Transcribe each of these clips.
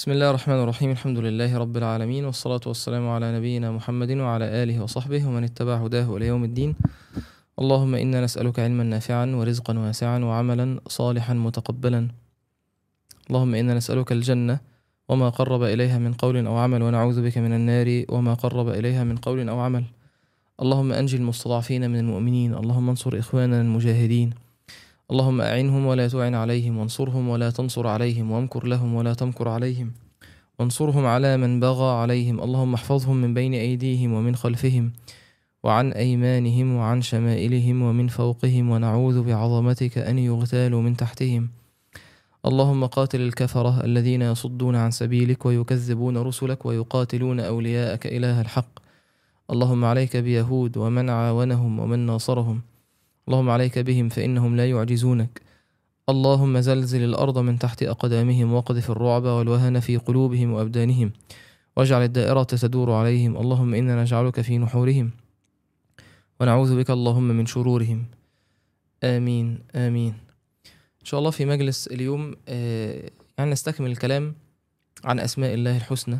بسم الله الرحمن الرحيم الحمد لله رب العالمين والصلاة والسلام على نبينا محمد وعلى آله وصحبه ومن اتبع هداه إلى يوم الدين اللهم إنا نسألك علما نافعا ورزقا واسعا وعملا صالحا متقبلا اللهم إنا نسألك الجنة وما قرب إليها من قول أو عمل ونعوذ بك من النار وما قرب إليها من قول أو عمل اللهم أنجي المستضعفين من المؤمنين اللهم انصر إخواننا المجاهدين اللهم أعنهم ولا تعن عليهم وانصرهم ولا تنصر عليهم وامكر لهم ولا تمكر عليهم وانصرهم على من بغى عليهم اللهم احفظهم من بين أيديهم ومن خلفهم وعن أيمانهم وعن شمائلهم ومن فوقهم ونعوذ بعظمتك أن يغتالوا من تحتهم اللهم قاتل الكفرة الذين يصدون عن سبيلك ويكذبون رسلك ويقاتلون أولياءك إله الحق اللهم عليك بيهود ومن عاونهم ومن ناصرهم اللهم عليك بهم فإنهم لا يعجزونك اللهم زلزل الأرض من تحت أقدامهم واقذف الرعب والوهن في قلوبهم وأبدانهم واجعل الدائرة تدور عليهم اللهم إنا نجعلك في نحورهم ونعوذ بك اللهم من شرورهم آمين آمين إن شاء الله في مجلس اليوم آه، يعني نستكمل الكلام عن أسماء الله الحسنى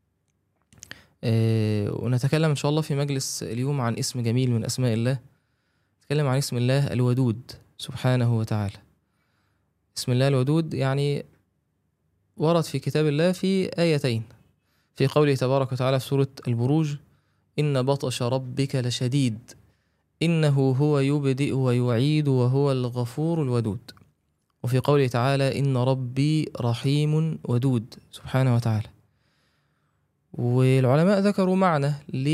آه، ونتكلم إن شاء الله في مجلس اليوم عن اسم جميل من أسماء الله نتكلم عن اسم الله الودود سبحانه وتعالى اسم الله الودود يعني ورد في كتاب الله في آيتين في قوله تبارك وتعالى في سورة البروج إن بطش ربك لشديد إنه هو يبدئ ويعيد وهو الغفور الودود وفي قوله تعالى إن ربي رحيم ودود سبحانه وتعالى والعلماء ذكروا معنى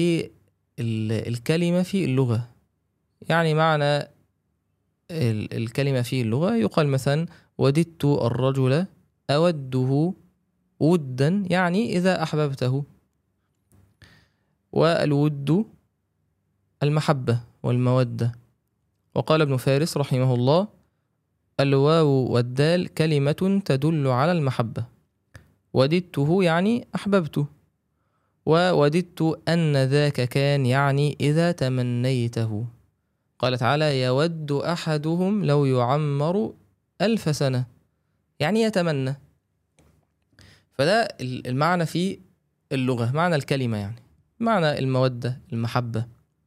للكلمة في اللغة يعني معنى ال- الكلمة في اللغة يقال مثلا وددت الرجل أوده ودا يعني إذا أحببته والود المحبة والمودة وقال ابن فارس رحمه الله الواو والدال كلمة تدل على المحبة وددته يعني أحببته ووددت أن ذاك كان يعني إذا تمنيته قال تعالى يود أحدهم لو يعمر ألف سنة يعني يتمنى فده ال- المعنى في اللغة معنى الكلمة يعني معنى المودة المحبة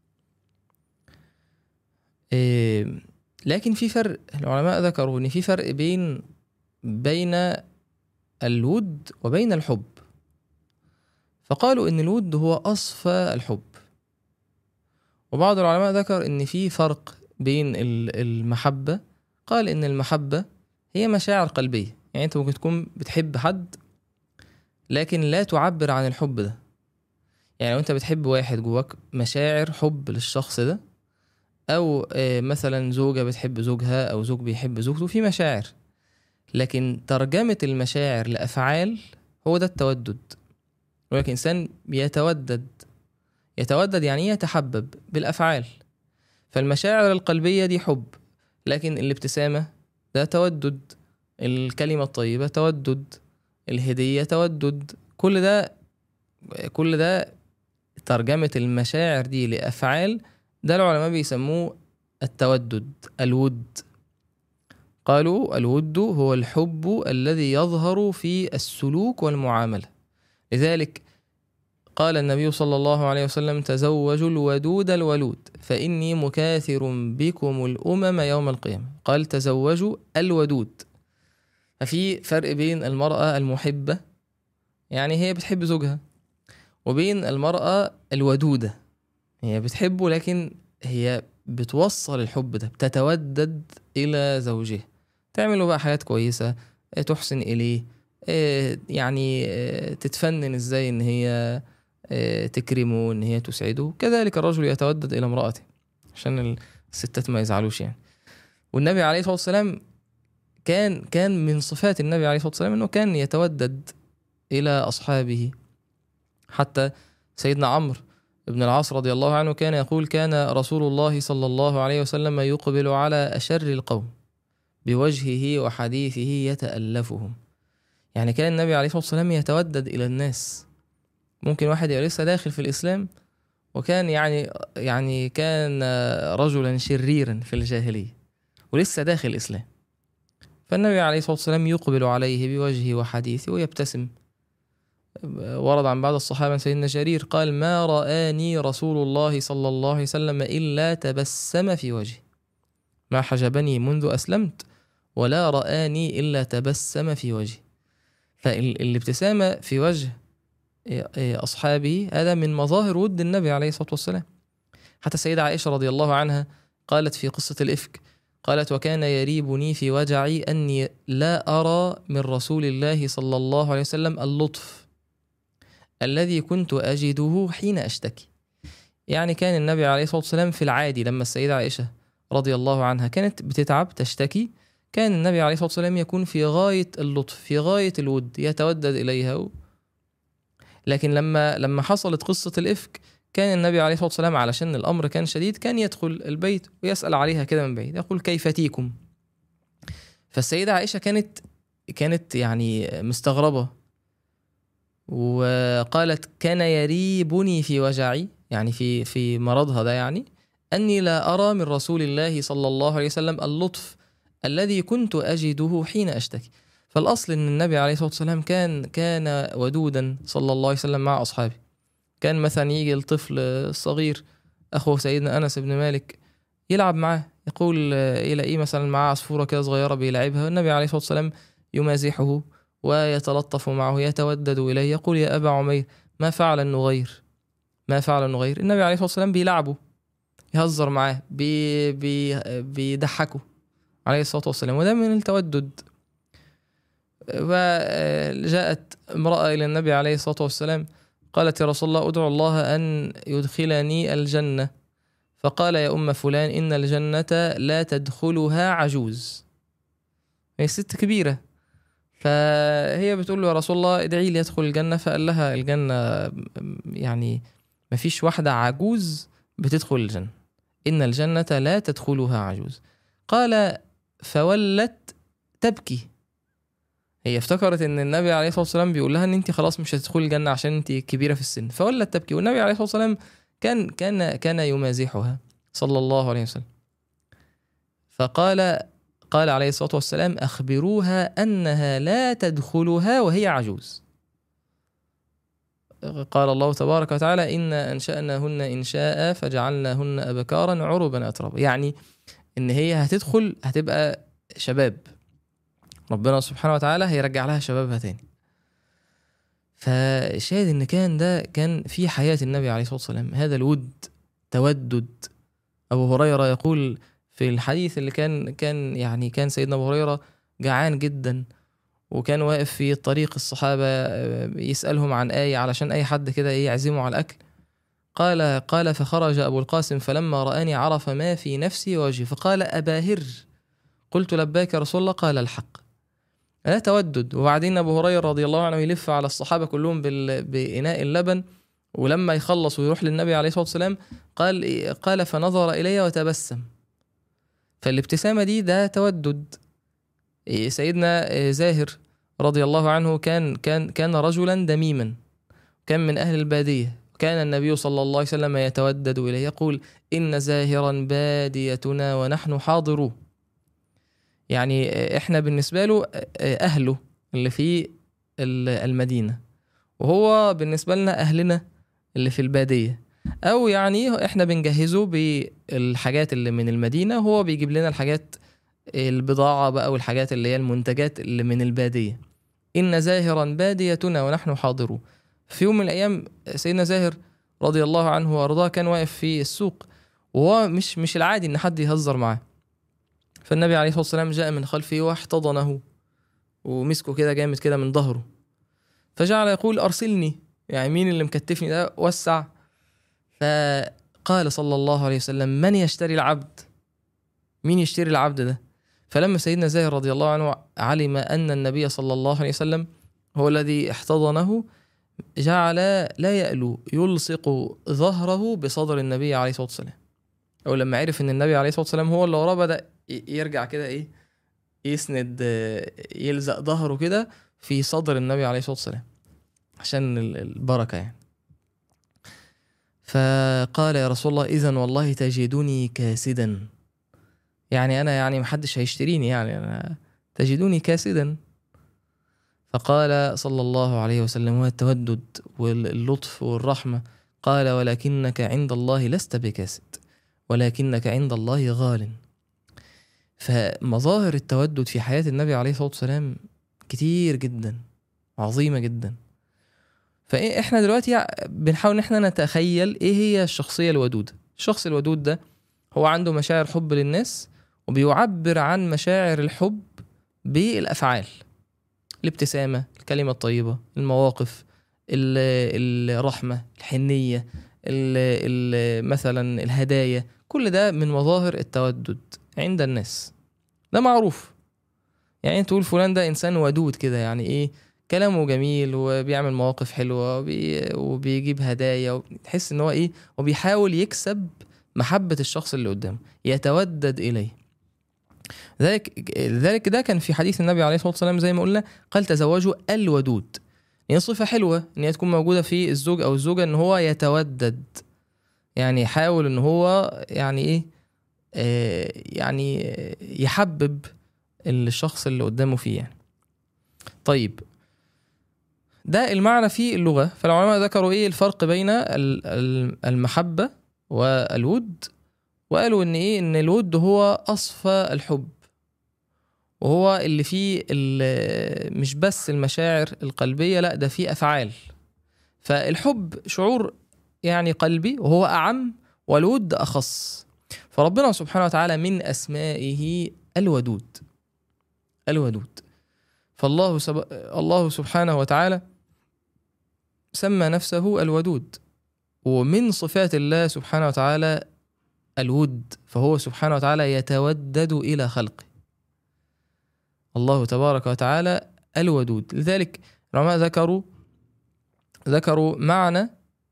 إيه لكن في فرق العلماء ذكروا ان في فرق بين بين الود وبين الحب فقالوا ان الود هو اصفى الحب وبعض العلماء ذكر ان في فرق بين ال- المحبة قال ان المحبة هي مشاعر قلبية يعني انت ممكن تكون بتحب حد لكن لا تعبر عن الحب ده يعني لو انت بتحب واحد جواك مشاعر حب للشخص ده او آه، مثلا زوجة بتحب زوجها او زوج بيحب زوجته في مشاعر لكن ترجمة المشاعر لأفعال هو ده التودد ولكن إنسان يتودد يتودد يعني يتحبب بالأفعال فالمشاعر القلبية دي حب لكن الابتسامة ده تودد الكلمة الطيبة تودد الهدية تودد كل ده كل ده ترجمة المشاعر دي لأفعال ده العلماء بيسموه التودد الود قالوا الود هو الحب الذي يظهر في السلوك والمعاملة لذلك قال النبي صلى الله عليه وسلم تزوجوا الودود الولود فإني مكاثر بكم الأمم يوم القيامة قال تزوجوا الودود ففي فرق بين المرأة المحبة يعني هي بتحب زوجها وبين المرأة الودودة هي بتحبه لكن هي بتوصل الحب ده بتتودد إلى زوجها تعمله بقى حاجات كويسة آه، تحسن إليه آه، يعني آه، تتفنن إزاي إن هي آه، تكرمه إن هي تسعده كذلك الرجل يتودد إلى امرأته عشان الستات ما يزعلوش يعني والنبي عليه الصلاة والسلام كان كان من صفات النبي عليه الصلاة والسلام إنه كان يتودد إلى أصحابه حتى سيدنا عمرو ابن العاص رضي الله عنه كان يقول كان رسول الله صلى الله عليه وسلم يقبل على أشر القوم بوجهه وحديثه يتألفهم يعني كان النبي عليه الصلاة والسلام يتودد إلى الناس ممكن واحد يبقى لسه داخل في الإسلام وكان يعني يعني كان رجلا شريرا في الجاهلية ولسه داخل الإسلام فالنبي عليه الصلاة والسلام يقبل عليه بوجهه وحديثه ويبتسم ورد عن بعض الصحابة سيدنا جرير قال ما رآني رسول الله صلى الله عليه وسلم إلا تبسم في وجهي ما حجبني منذ أسلمت ولا رآني إلا تبسم في وجهي فالابتسامة في وجه أصحابه هذا من مظاهر ود النبي عليه الصلاة والسلام حتى السيدة عائشة رضي الله عنها قالت في قصة الإفك قالت وكان يريبني في وجعي أني لا أرى من رسول الله صلى الله عليه وسلم اللطف الذي كنت أجده حين أشتكي يعني كان النبي عليه الصلاة والسلام في العادي لما السيدة عائشة رضي الله عنها كانت بتتعب تشتكي كان النبي عليه الصلاة والسلام يكون في غاية اللطف في غاية الود يتودد إليها لكن لما لما حصلت قصة الإفك كان النبي عليه الصلاة والسلام علشان الأمر كان شديد كان يدخل البيت ويسأل عليها كده من بعيد يقول كيف تيكم فالسيدة عائشة كانت كانت يعني مستغربة وقالت كان يريبني في وجعي يعني في في مرضها ده يعني أني لا أرى من رسول الله صلى الله عليه وسلم اللطف الذي كنت أجده حين أشتكي فالأصل أن النبي عليه الصلاة والسلام كان كان ودودا صلى الله عليه وسلم مع أصحابه كان مثلا يجي الطفل الصغير أخوه سيدنا أنس بن مالك يلعب معاه يقول يلاقيه مثلا معاه عصفورة كده صغيرة بيلعبها النبي عليه الصلاة والسلام يمازحه ويتلطف معه يتودد إليه يقول يا أبا عمير ما فعل النغير ما فعل النغير النبي عليه الصلاة والسلام بيلعبه يهزر معاه بي بي بيضحكه عليه الصلاة والسلام وده من التودد وجاءت امرأة إلى النبي عليه الصلاة والسلام قالت يا رسول الله ادعو الله أن يدخلني الجنة فقال يا أم فلان إن الجنة لا تدخلها عجوز هي ست كبيرة فهي بتقول له يا رسول الله ادعي لي ادخل الجنة فقال لها الجنة يعني ما فيش واحدة عجوز بتدخل الجنة إن الجنة لا تدخلها عجوز قال فولت تبكي هي افتكرت ان النبي عليه الصلاه والسلام بيقول لها ان انت خلاص مش هتدخلي الجنه عشان انت كبيره في السن فولت تبكي والنبي عليه الصلاه والسلام كان كان كان يمازحها صلى الله عليه وسلم فقال قال عليه الصلاه والسلام اخبروها انها لا تدخلها وهي عجوز قال الله تبارك وتعالى إنا أنشأناهن إنشاء فجعلناهن أبكارا عربا أترابا يعني إن هي هتدخل هتبقى شباب ربنا سبحانه وتعالى هيرجع لها شبابها تاني فالشاهد ان كان ده كان في حياة النبي عليه الصلاة والسلام هذا الود تودد أبو هريرة يقول في الحديث اللي كان كان يعني كان سيدنا أبو هريرة جعان جدا وكان واقف في طريق الصحابة يسألهم عن آية علشان أي حد كده يعزمه على الأكل قال قال فخرج أبو القاسم فلما رآني عرف ما في نفسي ووجهي فقال أباهر قلت لباك يا رسول الله قال الحق لا تودد وبعدين أبو هريرة رضي الله عنه يلف على الصحابة كلهم بال... بإناء اللبن ولما يخلص ويروح للنبي عليه الصلاة والسلام قال قال فنظر إلي وتبسم فالابتسامة دي ده تودد سيدنا زاهر رضي الله عنه كان كان كان رجلا دميما كان من أهل البادية كان النبي صلى الله عليه وسلم يتودد إليه يقول إن زاهرا باديتنا ونحن حاضروه يعني إحنا بالنسبة له أهله اللي في المدينة وهو بالنسبة لنا أهلنا اللي في البادية أو يعني إحنا بنجهزه بالحاجات اللي من المدينة وهو بيجيب لنا الحاجات البضاعة بقى والحاجات اللي هي المنتجات اللي من البادية إن زاهرا باديتنا ونحن حاضرون في يوم من الأيام سيدنا زاهر رضي الله عنه وأرضاه كان واقف في السوق وهو مش مش العادي إن حد يهزر معاه فالنبي عليه الصلاة والسلام جاء من خلفه واحتضنه ومسكه كده جامد كده من ظهره فجعل يقول أرسلني يعني مين اللي مكتفني ده وسع فقال صلى الله عليه وسلم من يشتري العبد مين يشتري العبد ده فلما سيدنا زاهر رضي الله عنه علم أن النبي صلى الله عليه وسلم هو الذي احتضنه جعل لا يألو يلصق ظهره بصدر النبي عليه الصلاة والسلام أو لما عرف أن النبي عليه الصلاة والسلام هو اللي وراه بدأ يرجع كده إيه يسند يلزق ظهره كده في صدر النبي عليه الصلاة والسلام عشان البركة يعني فقال يا رسول الله إذا والله تجدني كاسدا يعني أنا يعني محدش هيشتريني يعني أنا تجدني كاسدا فقال صلى الله عليه وسلم هو التودد واللطف والرحمة قال ولكنك عند الله لست بكاسد ولكنك عند الله غال فمظاهر التودد في حياة النبي عليه الصلاة والسلام كتير جدا عظيمة جدا فاحنا دلوقتي بنحاول ان احنا نتخيل ايه هي الشخصية الودودة الشخص الودود ده هو عنده مشاعر حب للناس وبيعبر عن مشاعر الحب بالافعال الابتسامه الكلمه الطيبه المواقف ال- الرحمه الحنيه ال- ال- مثلا الهدايا كل ده من مظاهر التودد عند الناس ده معروف يعني تقول فلان ده انسان ودود كده يعني ايه كلامه جميل وبيعمل مواقف حلوه وبي وبيجيب هدايا تحس ان هو ايه وبيحاول يكسب محبه الشخص اللي قدامه يتودد اليه ذلك ذلك ده كان في حديث النبي عليه الصلاه والسلام زي ما قلنا قال تزوجوا الودود هي صفه حلوه ان هي تكون موجوده في الزوج او الزوجه ان هو يتودد يعني يحاول ان هو يعني ايه آه يعني يحبب الشخص اللي قدامه فيه يعني طيب ده المعنى في اللغة فالعلماء ذكروا ايه الفرق بين المحبة والود وقالوا ان ايه ان الود هو اصفى الحب وهو اللي فيه اللي مش بس المشاعر القلبية لا ده فيه افعال فالحب شعور يعني قلبي وهو اعم والود اخص فربنا سبحانه وتعالى من اسمائه الودود الودود فالله سب... الله سبحانه وتعالى سمى نفسه الودود ومن صفات الله سبحانه وتعالى الود فهو سبحانه وتعالى يتودد إلى خلقه الله تبارك وتعالى الودود لذلك العلماء ذكروا ذكروا معنى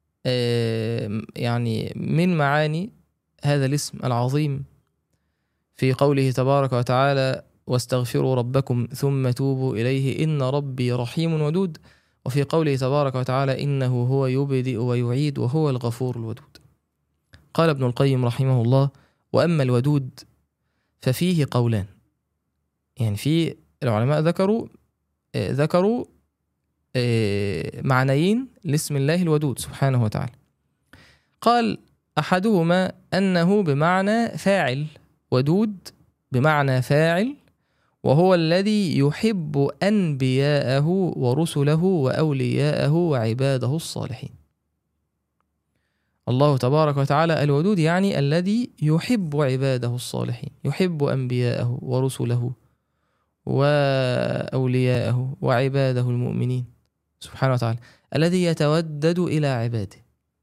يعني من معاني هذا الاسم العظيم في قوله تبارك وتعالى واستغفروا ربكم ثم توبوا إليه إن ربي رحيم ودود وفي قوله تبارك وتعالى إنه هو يبدئ ويعيد وهو الغفور الودود قال ابن القيم رحمه الله وأما الودود ففيه قولان يعني في العلماء ذكروا ذكروا معنيين لاسم الله الودود سبحانه وتعالى قال أحدهما أنه بمعنى فاعل ودود بمعنى فاعل وهو الذي يحب أنبياءه ورسله وأولياءه وعباده الصالحين الله تبارك وتعالى الودود يعني الذي يحب عباده الصالحين يحب أنبياءه ورسله وأولياءه وعباده المؤمنين سبحانه وتعالى الذي يتودد إلى عباده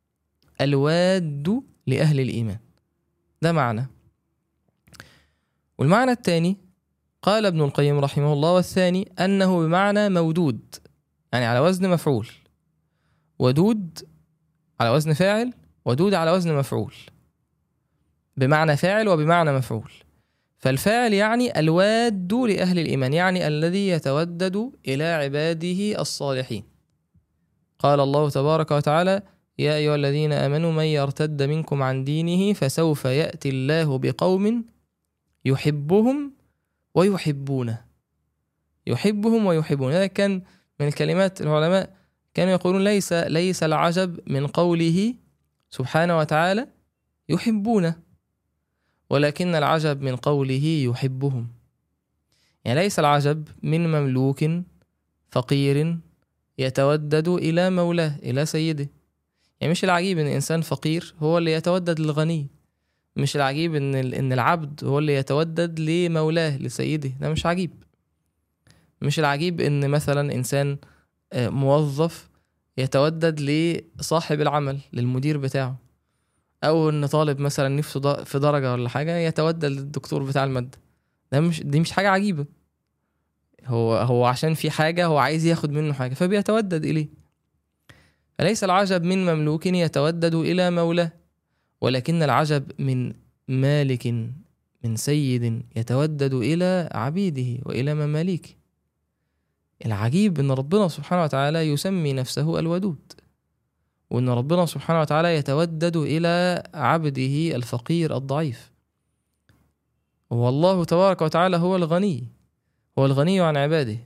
الواد لأهل الإيمان ده معنى والمعنى الثاني قال ابن القيم رحمه الله والثاني أنه بمعنى مودود يعني على وزن مفعول ودود على وزن فاعل ودود على وزن مفعول بمعنى فاعل وبمعنى مفعول فالفاعل يعني الواد لأهل الإيمان يعني الذي يتودد إلى عباده الصالحين قال الله تبارك وتعالى يا أيها الذين آمنوا من يرتد منكم عن دينه فسوف يأتي الله بقوم يحبهم ويحبونه يحبهم ويحبون هذا كان من الكلمات العلماء كانوا يقولون ليس ليس العجب من قوله سبحانه وتعالى يحبونه ولكن العجب من قوله يحبهم يعني ليس العجب من مملوك فقير يتودد إلى مولاه إلى سيده يعني مش العجيب إن إنسان فقير هو اللي يتودد للغني مش العجيب إن إن العبد هو اللي يتودد لمولاه لسيده ده مش عجيب مش العجيب إن مثلا إنسان موظف يتودد لصاحب العمل للمدير بتاعه او ان طالب مثلا نفسه في درجه ولا حاجه يتودد للدكتور بتاع الماده ده مش دي مش حاجه عجيبه هو هو عشان في حاجه هو عايز ياخد منه حاجه فبيتودد اليه فليس العجب من مملوك يتودد الى مولاه ولكن العجب من مالك من سيد يتودد الى عبيده والى مماليكه العجيب ان ربنا سبحانه وتعالى يسمي نفسه الودود وان ربنا سبحانه وتعالى يتودد الى عبده الفقير الضعيف والله تبارك وتعالى هو الغني هو الغني عن عباده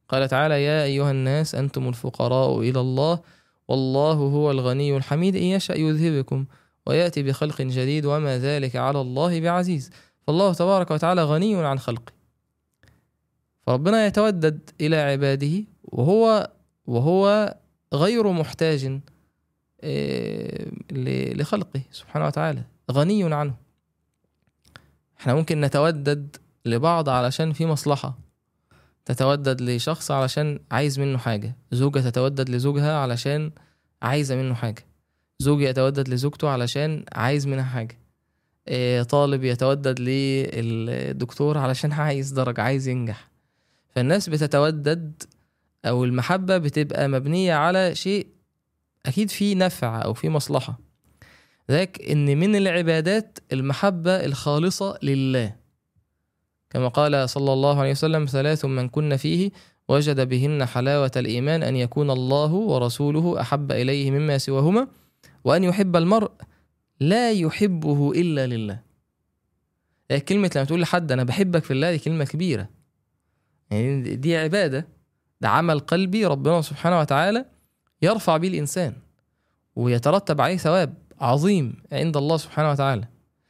قال تعالى يا أيها الناس أنتم الفقراء إلى الله والله هو الغني الحميد إن يشأ يذهبكم ويأتي بخلق جديد وما ذلك على الله بعزيز فالله تبارك وتعالى غني عن خلقه فربنا يتودد إلى عباده وهو وهو غير محتاج إيه، ل- لخلقه سبحانه وتعالى غني عنه احنا ممكن نتودد لبعض علشان في مصلحة تتودد لشخص علشان عايز منه حاجة زوجة تتودد لزوجها علشان عايزة منه حاجة زوج يتودد لزوجته علشان عايز منها حاجة إيه، طالب يتودد للدكتور علشان عايز درجة عايز ينجح فالناس بتتودد أو المحبة بتبقى مبنية على شيء أكيد فيه نفع أو فيه مصلحة ذاك إن من العبادات المحبة الخالصة لله كما قال صلى الله عليه وسلم ثلاث من كن فيه وجد بهن حلاوة الإيمان أن يكون الله ورسوله أحب إليه مما سواهما وأن يحب المرء لا يحبه إلا لله هي كلمة لما تقول لحد أنا بحبك في الله دي كلمة كبيرة يعني دي عبادة ده عمل قلبي ربنا سبحانه وتعالى يرفع به الإنسان ويترتب عليه ثواب عظيم عند الله سبحانه وتعالى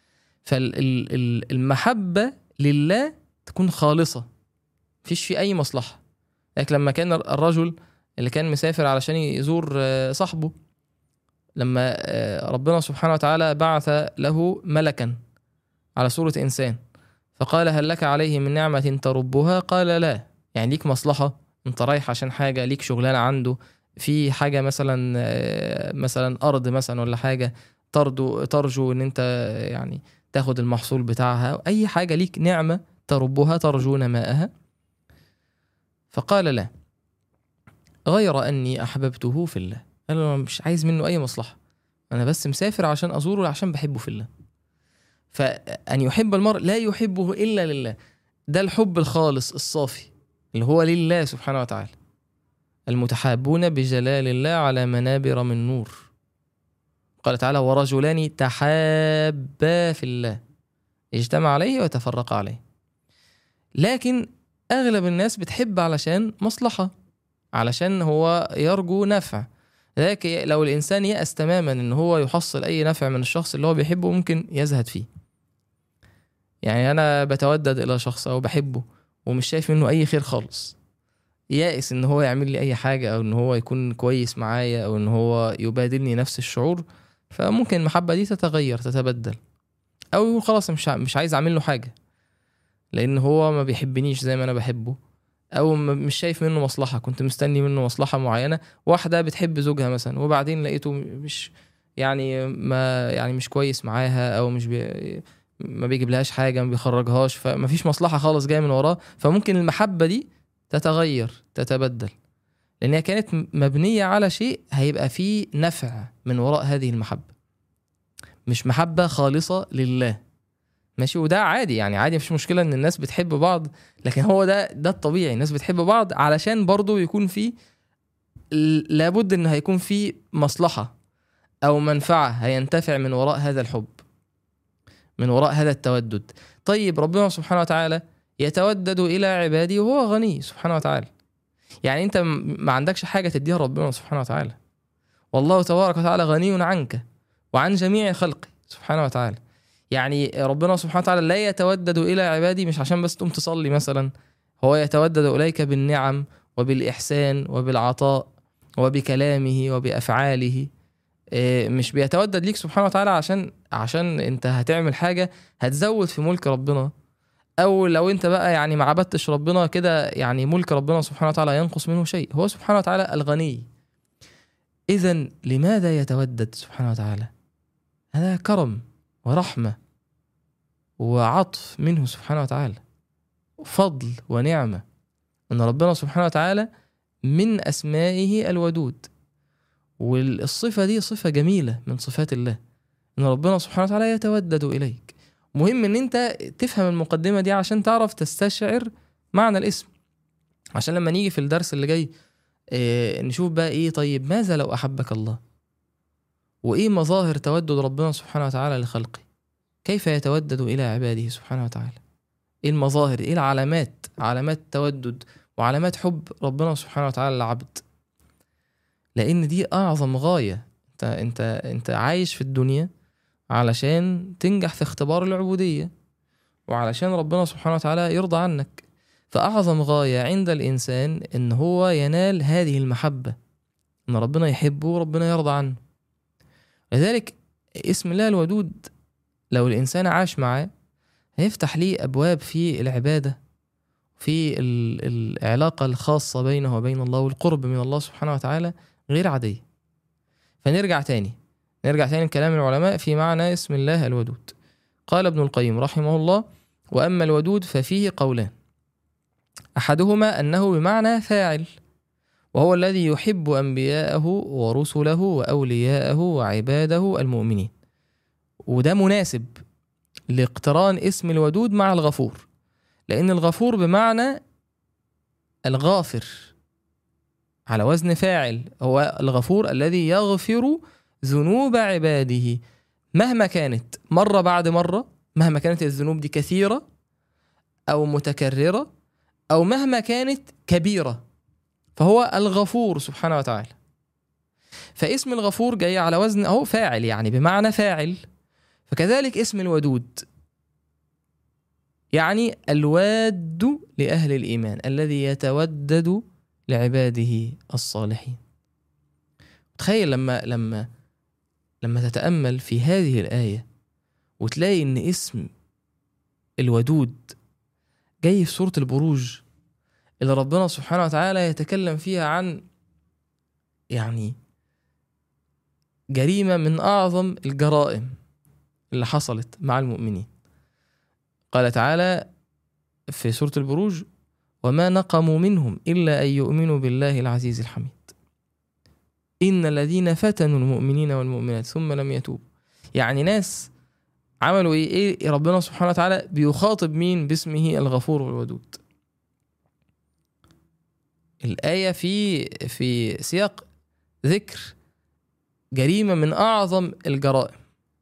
فالمحبة لله تكون خالصة مفيش في أي مصلحة لكن لما كان الرجل اللي كان مسافر علشان يزور آه، صاحبه لما آه، ربنا سبحانه وتعالى بعث له ملكا على صورة إنسان فقال هل لك عليه من نعمة تربها قال لا يعني ليك مصلحة انت رايح عشان حاجة ليك شغلانة عنده في حاجة مثلا آه، مثلا أرض مثلا ولا حاجة ترجو ترجو إن أنت يعني تاخد المحصول بتاعها أو أي حاجة ليك نعمة تربها ترجون ماءها فقال لا غير أني أحببته في الله قال له أنا مش عايز منه أي مصلحة أنا بس مسافر عشان أزوره عشان بحبه في الله فأن يحب المرء لا يحبه إلا لله ده الحب الخالص الصافي اللي هو لله سبحانه وتعالى المتحابون بجلال الله على منابر من نور قال تعالى ورجلان تحابا في الله اجتمع عليه وتفرق عليه لكن اغلب الناس بتحب علشان مصلحه علشان هو يرجو نفع لكن لو الانسان يأس تماما ان هو يحصل اي نفع من الشخص اللي هو بيحبه ممكن يزهد فيه يعني انا بتودد الى شخص او بحبه ومش شايف منه اي خير خالص يائس ان هو يعمل لي اي حاجه او ان هو يكون كويس معايا او ان هو يبادلني نفس الشعور فممكن المحبه دي تتغير تتبدل او يقول خلاص مش ع- مش عايز اعمل له حاجه لان هو ما بيحبنيش زي ما انا بحبه او م- مش شايف منه مصلحه كنت مستني منه مصلحه معينه واحده بتحب زوجها مثلا وبعدين لقيته مش يعني ما يعني مش كويس معاها او مش بي ما بيجيبلهاش حاجه ما بيخرجهاش فما فيش مصلحه خالص جايه من وراه فممكن المحبه دي تتغير تتبدل لان هي كانت م- مبنيه على شيء هيبقى فيه نفع من وراء هذه المحبه مش محبه خالصه لله ماشي وده عادي يعني عادي مفيش مشكله ان الناس بتحب بعض لكن هو ده ده الطبيعي الناس بتحب بعض علشان برضو يكون في ل- لابد ان هيكون في مصلحه او منفعه هينتفع من وراء هذا الحب من وراء هذا التودد طيب ربنا سبحانه وتعالى يتودد الى عباده وهو غني سبحانه وتعالى يعني انت م- ما عندكش حاجه تديها ربنا سبحانه وتعالى والله تبارك وتعالى غني عنك وعن جميع خلقه سبحانه وتعالى يعني ربنا سبحانه وتعالى لا يتودد الى عبادي مش عشان بس تقوم تصلي مثلا هو يتودد اليك بالنعم وبالاحسان وبالعطاء وبكلامه وبافعاله إيه، مش بيتودد ليك سبحانه وتعالى عشان عشان انت هتعمل حاجه هتزود في ملك ربنا او لو انت بقى يعني ما عبدتش ربنا كده يعني ملك ربنا سبحانه وتعالى ينقص منه شيء هو سبحانه وتعالى الغني اذا لماذا يتودد سبحانه وتعالى هذا كرم ورحمه وعطف منه سبحانه وتعالى فضل ونعمه ان ربنا سبحانه وتعالى من اسمائه الودود والصفه دي صفه جميله من صفات الله ان ربنا سبحانه وتعالى يتودد اليك مهم ان انت تفهم المقدمه دي عشان تعرف تستشعر معنى الاسم عشان لما نيجي في الدرس اللي جاي اه نشوف بقى ايه طيب ماذا لو احبك الله وايه مظاهر تودد ربنا سبحانه وتعالى لخلقه كيف يتودد الى عباده سبحانه وتعالى ايه المظاهر ايه العلامات علامات التودد وعلامات حب ربنا سبحانه وتعالى للعبد لان دي اعظم غايه انت انت انت عايش في الدنيا علشان تنجح في اختبار العبوديه وعلشان ربنا سبحانه وتعالى يرضى عنك فاعظم غايه عند الانسان ان هو ينال هذه المحبه ان ربنا يحبه وربنا يرضى عنه لذلك اسم الله الودود لو الانسان عاش معاه هيفتح ليه ابواب في العباده في ال- العلاقه الخاصه بينه وبين الله والقرب من الله سبحانه وتعالى غير عاديه فنرجع تاني نرجع تاني لكلام العلماء في معنى اسم الله الودود قال ابن القيم رحمه الله واما الودود ففيه قولان احدهما انه بمعنى فاعل وهو الذي يحب انبياءه ورسله واولياءه وعباده المؤمنين وده مناسب لاقتران اسم الودود مع الغفور لان الغفور بمعنى الغافر على وزن فاعل هو الغفور الذي يغفر ذنوب عباده مهما كانت مرة بعد مرة مهما كانت الذنوب دي كثيرة أو متكررة أو مهما كانت كبيرة فهو الغفور سبحانه وتعالى فاسم الغفور جاي على وزن أهو فاعل يعني بمعنى فاعل فكذلك اسم الودود يعني الواد لأهل الإيمان الذي يتودد لعباده الصالحين تخيل لما لما لما تتأمل في هذه الآية وتلاقي إن اسم الودود جاي في سورة البروج اللي ربنا سبحانه وتعالى يتكلم فيها عن يعني جريمة من أعظم الجرائم اللي حصلت مع المؤمنين قال تعالى في سورة البروج وما نقموا منهم إلا أن يؤمنوا بالله العزيز الحميد إن الذين فتنوا المؤمنين والمؤمنات ثم لم يتوبوا يعني ناس عملوا إيه, إيه ربنا سبحانه وتعالى بيخاطب مين باسمه الغفور والودود الآية في في سياق ذكر جريمة من أعظم الجرائم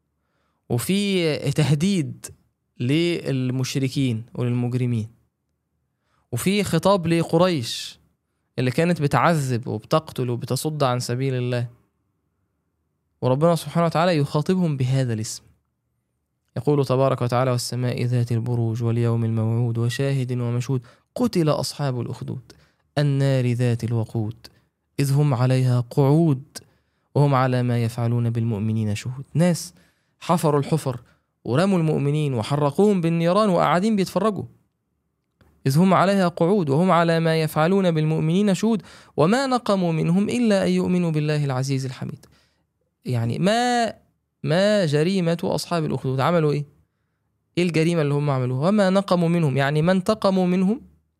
وفي تهديد للمشركين وللمجرمين وفي خطاب لقريش اللي كانت بتعذب وبتقتل وبتصد عن سبيل الله وربنا سبحانه وتعالى يخاطبهم بهذا الاسم يقول تبارك وتعالى والسماء ذات البروج واليوم الموعود وشاهد ومشهود قتل أصحاب الأخدود النار ذات الوقود إذ هم عليها قعود وهم على ما يفعلون بالمؤمنين شهود ناس حفروا الحفر ورموا المؤمنين وحرقوهم بالنيران وقاعدين بيتفرجوا إذ هم عليها قعود وهم على ما يفعلون بالمؤمنين شهود وما نقموا منهم إلا أن يؤمنوا بالله العزيز الحميد يعني ما ما جريمة أصحاب الأخدود عملوا إيه؟ إيه الجريمة اللي هم عملوها؟ وما نقموا منهم يعني ما انتقموا منهم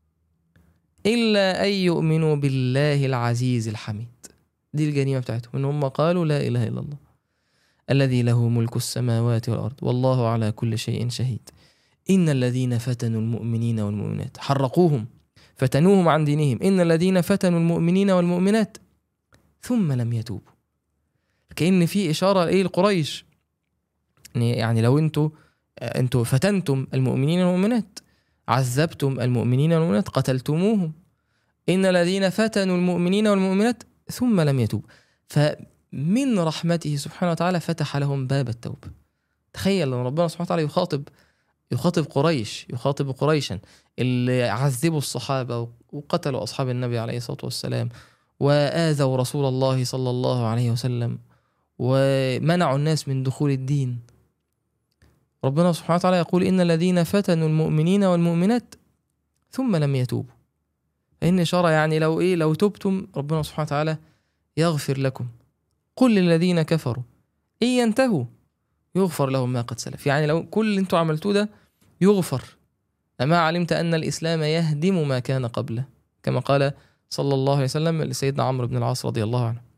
إلا أن يؤمنوا بالله العزيز الحميد دي الجريمة بتاعتهم إن هم قالوا لا إله إلا الله الذي له ملك السماوات والأرض والله على كل شيء شهيد إن الذين فتنوا المؤمنين والمؤمنات حرقوهم فتنوهم عن دينهم إن الذين فتنوا المؤمنين والمؤمنات ثم لم يتوبوا كأن في إشارة إيه لقريش يعني لو أنتوا أنتوا فتنتم المؤمنين والمؤمنات عذبتم المؤمنين والمؤمنات قتلتموهم إن الذين فتنوا المؤمنين والمؤمنات ثم لم يتوبوا فمن رحمته سبحانه وتعالى فتح لهم باب التوبة تخيل لما ربنا سبحانه وتعالى يخاطب يخاطب قريش يخاطب قريشا اللي عذبوا الصحابة وقتلوا أصحاب النبي عليه الصلاة والسلام وآذوا رسول الله صلى الله عليه وسلم ومنعوا الناس من دخول الدين ربنا سبحانه وتعالى يقول إن الذين فتنوا المؤمنين والمؤمنات ثم لم يتوبوا فإن إشارة يعني لو إيه لو تبتم ربنا سبحانه وتعالى يغفر لكم قل للذين كفروا إن ينتهوا يغفر لهم ما قد سلف يعني لو كل اللي انتوا عملتوه ده يغفر أما علمت أن الإسلام يهدم ما كان قبله كما قال صلى الله عليه وسلم لسيدنا عمرو بن العاص رضي الله عنه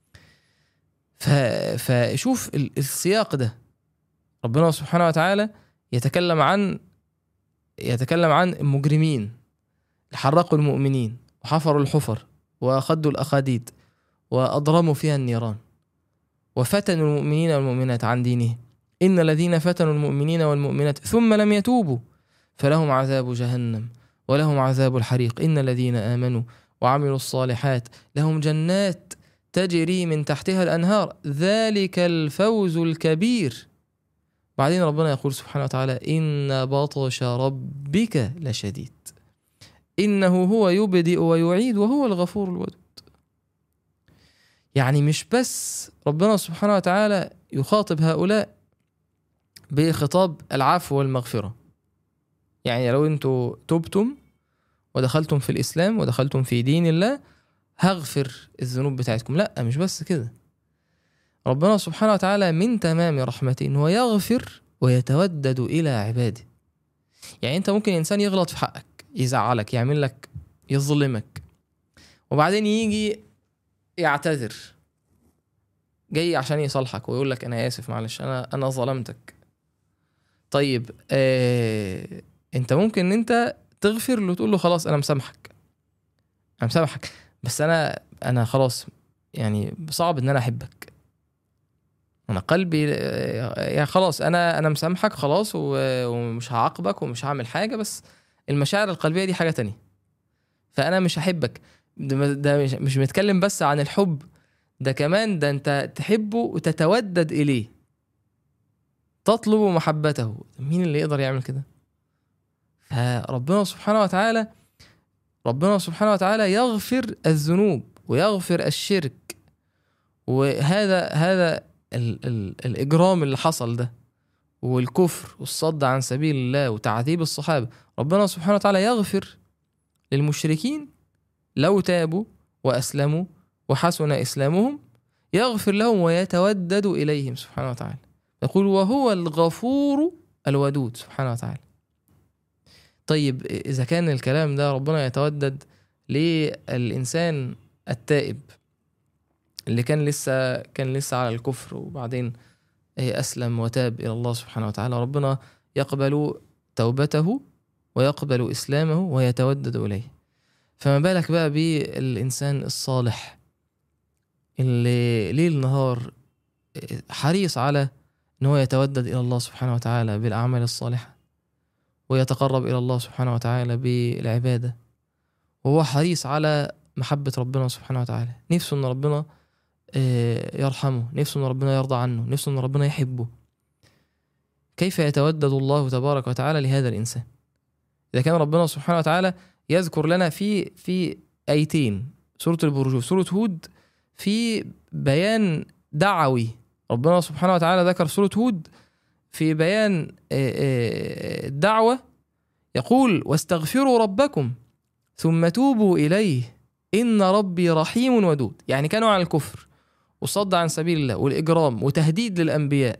ف... فشوف السياق ده ربنا سبحانه وتعالى يتكلم عن يتكلم عن المجرمين حرقوا المؤمنين وحفروا الحفر وأخدوا الأخاديد وأضرموا فيها النيران وفتنوا المؤمنين والمؤمنات عن دينهم إن الذين فتنوا المؤمنين والمؤمنات ثم لم يتوبوا فلهم عذاب جهنم ولهم عذاب الحريق إن الذين آمنوا وعملوا الصالحات لهم جنات تجري من تحتها الأنهار ذلك الفوز الكبير بعدين ربنا يقول سبحانه وتعالى إن بطش ربك لشديد إنه هو يبدئ ويعيد وهو الغفور الودود يعني مش بس ربنا سبحانه وتعالى يخاطب هؤلاء بخطاب العفو والمغفرة يعني لو انتوا تبتم ودخلتم في الإسلام ودخلتم في دين الله هغفر الذنوب بتاعتكم لا مش بس كده ربنا سبحانه وتعالى من تمام رحمته انه يغفر ويتودد الى عباده يعني انت ممكن انسان يغلط في حقك يزعلك يعمل لك يظلمك وبعدين يجي يعتذر جاي عشان يصالحك ويقول لك انا اسف معلش انا انا ظلمتك طيب آه انت ممكن ان انت تغفر له وتقول له خلاص انا مسامحك انا مسامحك بس انا انا خلاص يعني صعب ان انا احبك انا قلبي يعني خلاص انا انا مسامحك خلاص و- ومش هعاقبك ومش هعمل حاجه بس المشاعر القلبيه دي حاجه تانية فانا مش هحبك ده ده مش, مش بنتكلم بس عن الحب ده كمان ده انت تحبه وتتودد اليه تطلب محبته مين اللي يقدر يعمل كده فربنا سبحانه وتعالى ربنا سبحانه وتعالى يغفر الذنوب ويغفر الشرك وهذا هذا ال ال الاجرام اللي حصل ده والكفر والصد عن سبيل الله وتعذيب الصحابه ربنا سبحانه وتعالى يغفر للمشركين لو تابوا واسلموا وحسن اسلامهم يغفر لهم ويتودد اليهم سبحانه وتعالى يقول وهو الغفور الودود سبحانه وتعالى طيب اذا كان الكلام ده ربنا يتودد للانسان التائب اللي كان لسه كان لسه على الكفر وبعدين اسلم وتاب الى الله سبحانه وتعالى ربنا يقبل توبته ويقبل اسلامه ويتودد اليه فما بالك بقى بالانسان الصالح اللي ليل نهار حريص على ان هو يتودد الى الله سبحانه وتعالى بالاعمال الصالحه ويتقرب الى الله سبحانه وتعالى بالعباده وهو حريص على محبه ربنا سبحانه وتعالى نفسه ان ربنا يرحمه نفسه ان ربنا يرضى عنه نفسه ان ربنا يحبه كيف يتودد الله تبارك وتعالى لهذا الانسان اذا كان ربنا سبحانه وتعالى يذكر لنا في في ايتين سوره البروج وسوره هود في بيان دعوي ربنا سبحانه وتعالى ذكر سوره هود في بيان الدعوه يقول واستغفروا ربكم ثم توبوا اليه ان ربي رحيم ودود يعني كانوا على الكفر وصد عن سبيل الله والإجرام وتهديد للأنبياء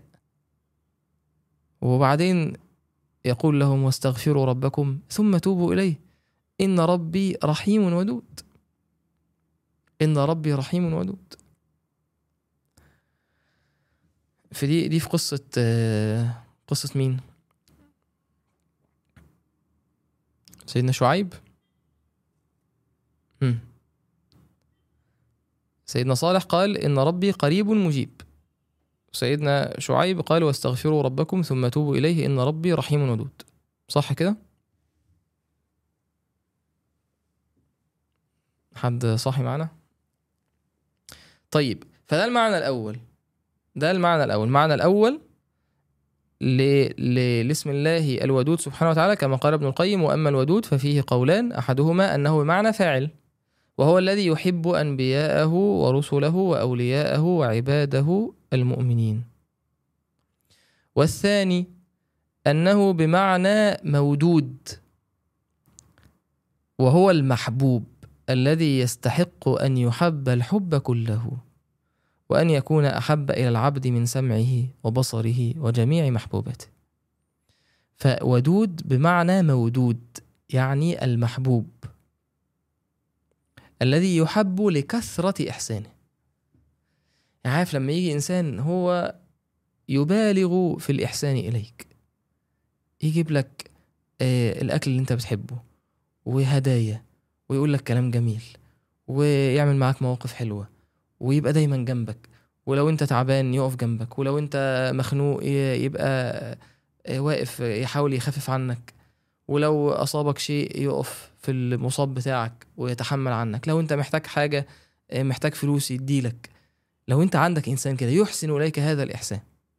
وبعدين يقول لهم واستغفروا ربكم ثم توبوا إليه إن ربي رحيم ودود إن ربي رحيم ودود في دي دي في قصة قصة مين؟ سيدنا شعيب هم. سيدنا صالح قال إن ربي قريب مجيب سيدنا شعيب قال واستغفروا ربكم ثم توبوا إليه إن ربي رحيم ودود صح كده؟ حد صاحي معنا؟ طيب فده المعنى الأول ده المعنى الأول المعنى الأول ل... ل... لاسم الله الودود سبحانه وتعالى كما قال ابن القيم وأما الودود ففيه قولان أحدهما أنه بمعنى فاعل وهو الذي يحب انبياءه ورسله واولياءه وعباده المؤمنين والثاني انه بمعنى مودود وهو المحبوب الذي يستحق ان يحب الحب كله وان يكون احب الى العبد من سمعه وبصره وجميع محبوباته فودود بمعنى مودود يعني المحبوب الذي يحب لكثرة إحسانه يعني عارف لما يجي إنسان هو يبالغ في الإحسان إليك يجيب لك آه الأكل اللي أنت بتحبه وهدايا ويقول لك كلام جميل ويعمل معاك مواقف حلوة ويبقى دايما جنبك ولو أنت تعبان يقف جنبك ولو أنت مخنوق يبقى آه واقف يحاول يخفف عنك ولو أصابك شيء يقف في المصاب بتاعك ويتحمل عنك لو أنت محتاج حاجة آه، محتاج فلوس يديلك لو أنت عندك إنسان كده يحسن إليك هذا الإحسان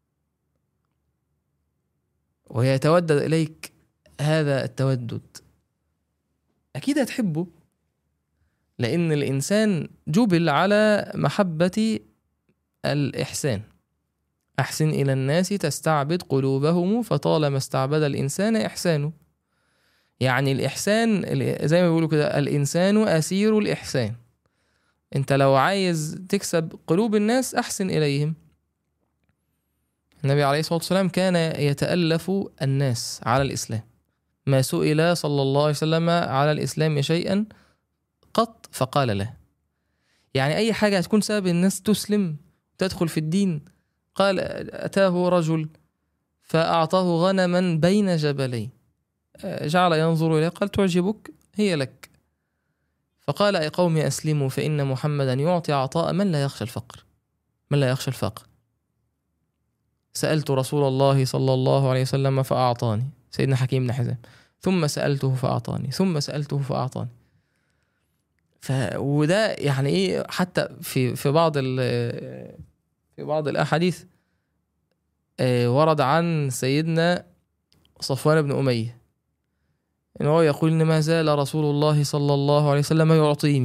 ويتودد إليك هذا التودد أكيد هتحبه لأن الإنسان جبل على محبة الإحسان أحسن إلى الناس تستعبد قلوبهم فطالما استعبد الإنسان إحسانه يعني الإحسان زي ما بيقولوا كده الإنسان أسير الإحسان أنت لو عايز تكسب قلوب الناس أحسن إليهم النبي عليه الصلاة والسلام كان يتألف الناس على الإسلام ما سئل صلى الله عليه وسلم على الإسلام شيئا قط فقال له يعني أي حاجة هتكون سبب الناس تسلم تدخل في الدين قال أتاه رجل فأعطاه غنما بين جبلين جعل ينظر إليه قال تعجبك هي لك فقال أي قوم أسلموا فإن محمدا يعطي عطاء من لا يخشى الفقر من لا يخشى الفقر سألت رسول الله صلى الله عليه وسلم فأعطاني سيدنا حكيم بن حزام ثم سألته فأعطاني ثم سألته فأعطاني ف وده يعني ايه حتى في في بعض ال في بعض الاحاديث آه، ورد عن سيدنا صفوان بن اميه ان هو يقول ان ما زال رسول الله صلى الله عليه وسلم يعطيني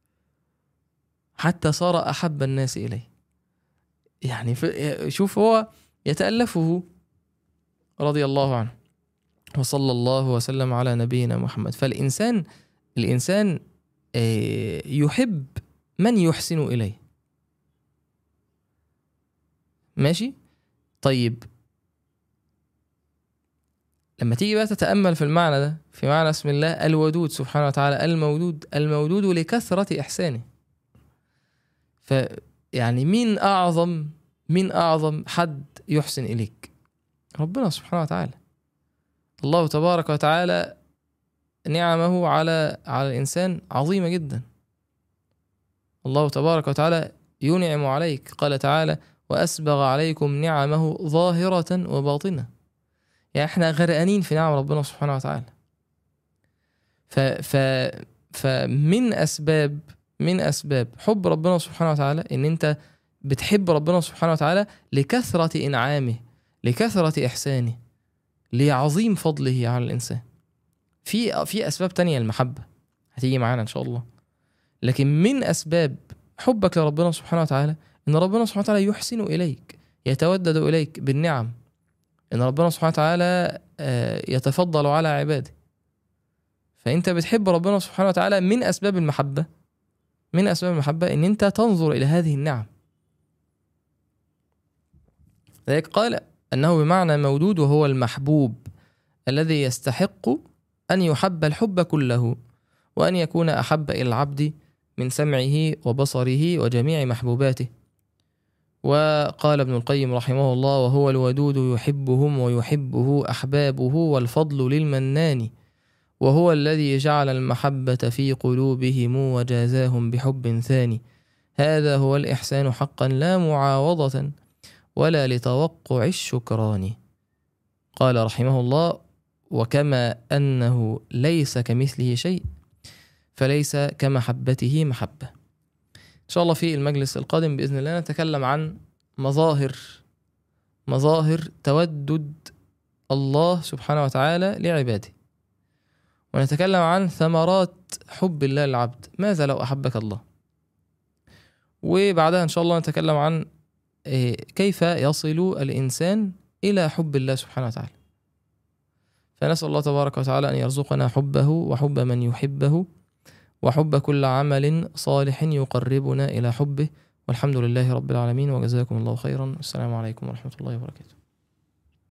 حتى صار احب الناس اليه يعني شوف هو يتالفه رضي الله عنه وصلى الله وسلم على نبينا محمد فالانسان الانسان آه، يحب من يحسن إليه ماشي طيب لما تيجي بقى تتأمل في المعنى ده في معنى اسم الله الودود سبحانه وتعالى المودود المودود لكثرة إحسانه ف يعني مين أعظم مين أعظم حد يحسن إليك ربنا سبحانه وتعالى الله تبارك وتعالى نعمه على على الإنسان عظيمة جدا الله تبارك وتعالى ينعم عليك قال تعالى وأسبغ عليكم نعمه ظاهرة وباطنة يعني احنا غرقانين في نعم ربنا سبحانه وتعالى ف ف فمن أسباب من أسباب حب ربنا سبحانه وتعالى إن أنت بتحب ربنا سبحانه وتعالى لكثرة إنعامه لكثرة إحسانه لعظيم فضله على الإنسان في في اسباب تانية للمحبه هتيجي معانا ان شاء الله لكن من اسباب حبك لربنا سبحانه وتعالى ان ربنا سبحانه وتعالى يحسن اليك يتودد اليك بالنعم ان ربنا سبحانه وتعالى آه، يتفضل على عباده فانت بتحب ربنا سبحانه وتعالى من اسباب المحبه من اسباب المحبه ان انت تنظر الى هذه النعم ذلك قال انه بمعنى مودود وهو المحبوب الذي يستحق أن يحب الحب كله وأن يكون أحب إلى العبد من سمعه وبصره وجميع محبوباته وقال ابن القيم رحمه الله وهو الودود يحبهم ويحبه أحبابه والفضل للمنان وهو الذي جعل المحبة في قلوبهم وجازاهم بحب ثاني هذا هو الإحسان حقا لا معاوضة ولا لتوقع الشكران قال رحمه الله وكما أنه ليس كمثله شيء فليس كمحبته محبة إن شاء الله في المجلس القادم بإذن الله نتكلم عن مظاهر مظاهر تودد الله سبحانه وتعالى لعباده ونتكلم عن ثمرات حب الله للعبد ماذا لو أحبك الله وبعدها إن شاء الله نتكلم عن إيه، كيف يصل الإنسان إلى حب الله سبحانه وتعالى فنسأل الله تبارك وتعالى أن يرزقنا حبه وحب من يحبه وحب كل عمل صالح يقربنا إلى حبه والحمد لله رب العالمين وجزاكم الله خيرا السلام عليكم ورحمة الله وبركاته